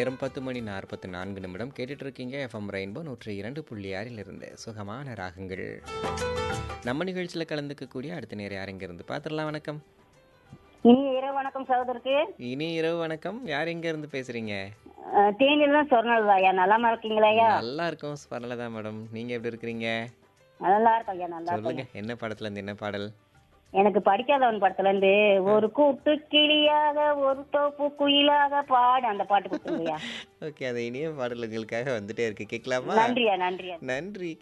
நேரம் பத்து மணி நாற்பத்தி நான்கு நிமிடம் கேட்டுட்டு இருக்கீங்க எஃப்எம் ரெயின்போ நூற்றி இரண்டு புள்ளி ஆறில் இருந்து சுகமான ராகங்கள் நம்ம நிகழ்ச்சியில் கலந்துக்கக்கூடிய அடுத்த நேரம் யார் இருந்து பார்த்துடலாம் வணக்கம் இனி இரவு வணக்கம் சகோதரருக்கு இனி இரவு வணக்கம் யார் எங்க இருந்து பேசுறீங்க தேனியில் தான் சொன்னது ஐயா நலமா இருக்கீங்களா ஐயா நல்லா இருக்கும் ஸ்வரலதா மேடம் நீங்க எப்படி இருக்கிறீங்க நல்லா இருக்கும் ஐயா நல்லா இருக்கும் சொல்லுங்க என்ன படத்துல இருந்து என்ன பாடல் எனக்கு படிக்காதவன் படத்துல இருந்து ஒரு கூட்டு கிளியாக ஒரு தோப்பு குயிலாக பாடு அந்த பாட்டு கொடுத்துருங்கய்யா ஓகே அந்த இனிய பாடல் உங்களுக்காக வந்துட்டே இருக்கு கேட்கலாமா நன்றியா நன்றியா நன்றி